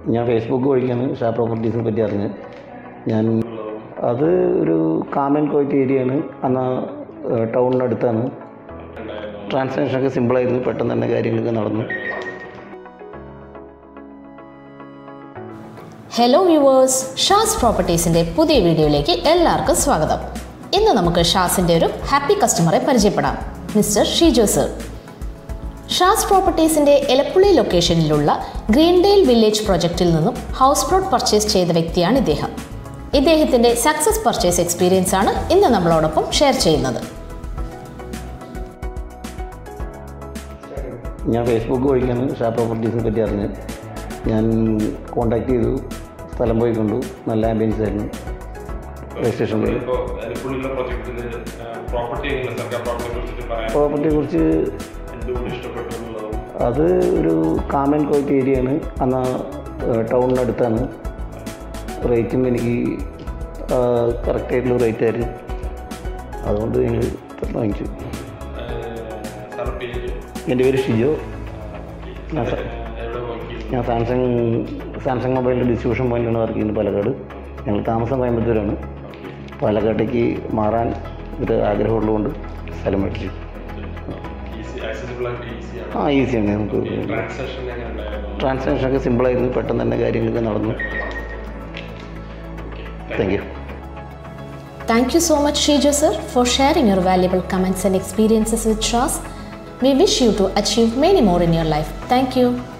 ഞാൻ ഫേസ്ബുക്ക് വഴിക്കാണ് ഷാ പ്രോപ്പർട്ടീസിനെ പറ്റി അറിഞ്ഞത് ഞാൻ അത് ഒരു കാമൻ കോയിട്ട് ഏരിയയാണ് അന്ന് ടൗണിനടുത്താണ് ട്രാൻസാക്ഷനൊക്കെ സിമ്പിളായിരുന്നു പെട്ടെന്ന് തന്നെ കാര്യങ്ങളൊക്കെ നടന്നു ഹലോ വ്യൂവേഴ്സ് ഷാസ് പ്രോപ്പർട്ടീസിൻ്റെ പുതിയ വീഡിയോയിലേക്ക് എല്ലാവർക്കും സ്വാഗതം ഇന്ന് നമുക്ക് ഷാസിൻ്റെ ഒരു ഹാപ്പി കസ്റ്റമറെ പരിചയപ്പെടാം മിസ്റ്റർ ഷീജോ സർ ഷാസ് പ്രോപ്പർട്ടീസിൻ്റെ എലപ്പുള്ളി ലൊക്കേഷനിലുള്ള ഗ്രീൻഡെയിൽ വില്ലേജ് പ്രൊജക്റ്റിൽ നിന്നും ഹൗസ് പ്ലോട്ട് പർച്ചേസ് ചെയ്ത വ്യക്തിയാണ് ഇദ്ദേഹം ഇദ്ദേഹത്തിൻ്റെ സക്സസ് പർച്ചേസ് എക്സ്പീരിയൻസ് ആണ് ഇന്ന് നമ്മളോടൊപ്പം ഷെയർ ചെയ്യുന്നത് ഞാൻ ഫേസ്ബുക്ക് വഴിക്കാണ് ഷാ പ്രോപ്പർട്ടീസിനെ പറ്റി അറിഞ്ഞത് ഞാൻ കോണ്ടാക്ട് ചെയ്തു സ്ഥലം പോയി കണ്ടു നല്ല ആംബിയൻസ് ആയിരുന്നു രജിസ്ട്രേഷൻ ഇപ്പോൾ എലപ്പുള്ളിയുള്ള പ്രൊജക്റ്റിൽ പ്രോപ്പർട്ടി സർക്കാർ പ്രോപ്പർട്ടിയെ കുറിച്ചിട്ട് പറയാൻ പ്രോപ്പർട്ടിയെ കുറിച്ച് എന്തുകൊണ്ട് ഇഷ്ടപ്പെട്ടു എന്നുള്ളതും അത് ഒരു കാമൻ കോയിട്ട് ഏരിയയാണ് അന്ന് ടൗണിനടുത്താണ് റേറ്റും എനിക്ക് കറക്റ്റ് ആയിട്ടുള്ള റേറ്റ് ആയിരുന്നു അതുകൊണ്ട് ഞങ്ങൾ വാങ്ങിച്ചു സാർ പേര് എൻ്റെ പേര് ഷിജോ ഞാൻ സ- എവിടെ വർക്ക് ചെയ്യുന്നു ഞാൻ സാംസങ് സാംസങ് മൊബൈലിൻ്റെ ഡിസ്ട്രിബ്യൂഷൻ പോയിൻ്റാണ് വർക്ക് ചെയ്യുന്നത് പാലക്കാട് ഞങ്ങൾ താമസം കോയമ്പത്തൂരാണ് പാലക്കാട്ടേക്ക് മാറാൻ ഒരു ആഗ്രഹമുള്ളതുകൊണ്ട് സ്ഥലം മേടിച്ചു ഈസി ആക്സസിബിൾ ആയിട്ട് ഈസിയാണ് ആ ഈസിയാണ് നമുക്ക് ട്രാൻസാക്ഷൻ എങ്ങനെ ഉണ്ടായിരുന്നു ട്രാൻസാക്ഷനൊക്കെ സിമ്പിളായിരുന്നു പെട്ടെന്ന് തന്നെ കാര്യങ്ങളൊക്കെ നടന്നു thank you Thank you so much, Shijo sir, for sharing your valuable comments and experiences with Shaz. We wish you to achieve many more in your life. Thank you.